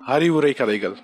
அறிவுரை கதைகள்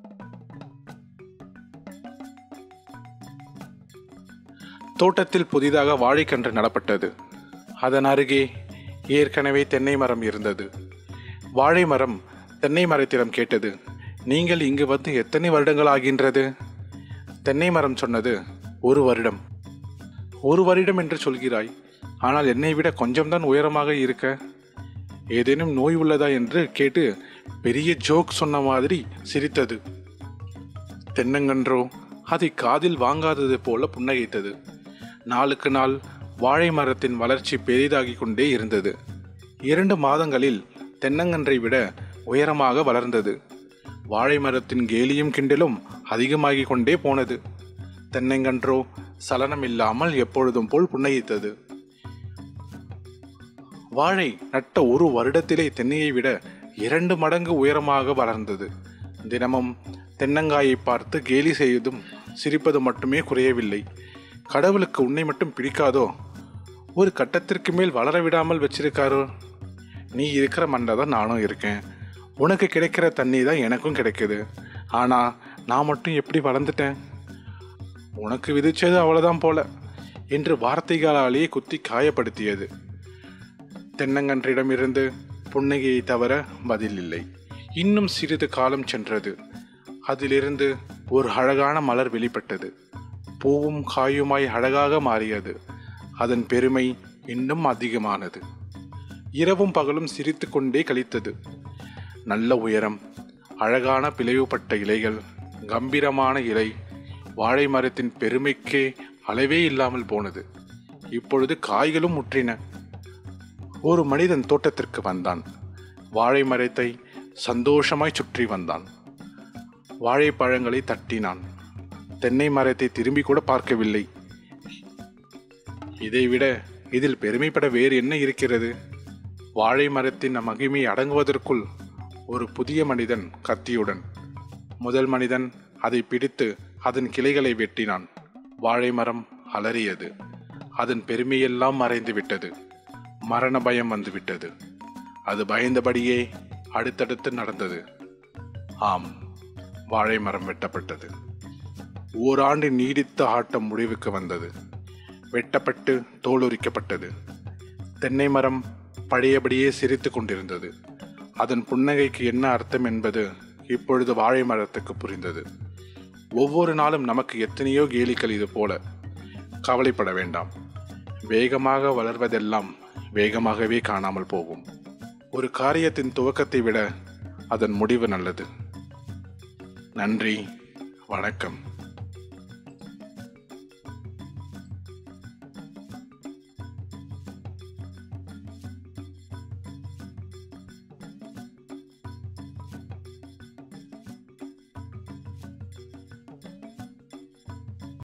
தோட்டத்தில் புதிதாக வாழைக்கன்று நடப்பட்டது அதன் அருகே ஏற்கனவே தென்னை மரம் இருந்தது வாழை மரம் தென்னை மரத்திடம் கேட்டது நீங்கள் இங்கு வந்து எத்தனை வருடங்கள் ஆகின்றது தென்னை மரம் சொன்னது ஒரு வருடம் ஒரு வருடம் என்று சொல்கிறாய் ஆனால் என்னை விட கொஞ்சம்தான் உயரமாக இருக்க ஏதேனும் நோய் உள்ளதா என்று கேட்டு பெரிய ஜோக் சொன்ன மாதிரி சிரித்தது தென்னங்கன்றோ அதை காதில் வாங்காதது போல புன்னகைத்தது நாளுக்கு நாள் வாழை மரத்தின் வளர்ச்சி பெரிதாகிக் கொண்டே இருந்தது இரண்டு மாதங்களில் தென்னங்கன்றை விட உயரமாக வளர்ந்தது வாழை மரத்தின் கேலியும் கிண்டலும் அதிகமாகிக் கொண்டே போனது தென்னங்கன்றோ சலனமில்லாமல் எப்பொழுதும் போல் புன்னகைத்தது வாழை நட்ட ஒரு வருடத்திலே தென்னையை விட இரண்டு மடங்கு உயரமாக வளர்ந்தது தினமும் தென்னங்காயை பார்த்து கேலி செய்வதும் சிரிப்பது மட்டுமே குறையவில்லை கடவுளுக்கு உன்னை மட்டும் பிடிக்காதோ ஒரு கட்டத்திற்கு மேல் வளர விடாமல் வச்சிருக்காரோ நீ இருக்கிற மண்டை தான் நானும் இருக்கேன் உனக்கு கிடைக்கிற தண்ணி தான் எனக்கும் கிடைக்குது ஆனால் நான் மட்டும் எப்படி வளர்ந்துட்டேன் உனக்கு விதிச்சது அவ்வளோதான் போல என்று வார்த்தைகளாலேயே குத்தி காயப்படுத்தியது தென்னங்கன்றிடமிருந்து புன்னகையை தவிர பதில் இல்லை இன்னும் சிறிது காலம் சென்றது அதிலிருந்து ஒரு அழகான மலர் வெளிப்பட்டது பூவும் காயுமாய் அழகாக மாறியது அதன் பெருமை இன்னும் அதிகமானது இரவும் பகலும் சிரித்து கொண்டே கழித்தது நல்ல உயரம் அழகான பிளவுபட்ட இலைகள் கம்பீரமான இலை வாழை மரத்தின் பெருமைக்கே அளவே இல்லாமல் போனது இப்பொழுது காய்களும் முற்றின ஒரு மனிதன் தோட்டத்திற்கு வந்தான் வாழை மரத்தை சந்தோஷமாய் சுற்றி வந்தான் வாழைப்பழங்களை தட்டினான் தென்னை மரத்தை திரும்பி கூட பார்க்கவில்லை இதைவிட இதில் பெருமைப்பட வேறு என்ன இருக்கிறது வாழை மரத்தின் மகிமை அடங்குவதற்குள் ஒரு புதிய மனிதன் கத்தியுடன் முதல் மனிதன் அதை பிடித்து அதன் கிளைகளை வெட்டினான் வாழை மரம் அலறியது அதன் பெருமையெல்லாம் மறைந்து விட்டது மரண பயம் வந்துவிட்டது அது பயந்தபடியே அடுத்தடுத்து நடந்தது ஆம் வாழை மரம் வெட்டப்பட்டது ஓராண்டு நீடித்த ஆட்டம் முடிவுக்கு வந்தது வெட்டப்பட்டு தோலுரிக்கப்பட்டது தென்னை மரம் பழையபடியே சிரித்து கொண்டிருந்தது அதன் புன்னகைக்கு என்ன அர்த்தம் என்பது இப்பொழுது வாழை மரத்துக்கு புரிந்தது ஒவ்வொரு நாளும் நமக்கு எத்தனையோ கேலிகள் இது போல கவலைப்பட வேண்டாம் வேகமாக வளர்வதெல்லாம் வேகமாகவே காணாமல் போகும் ஒரு காரியத்தின் துவக்கத்தை விட அதன் முடிவு நல்லது நன்றி வணக்கம்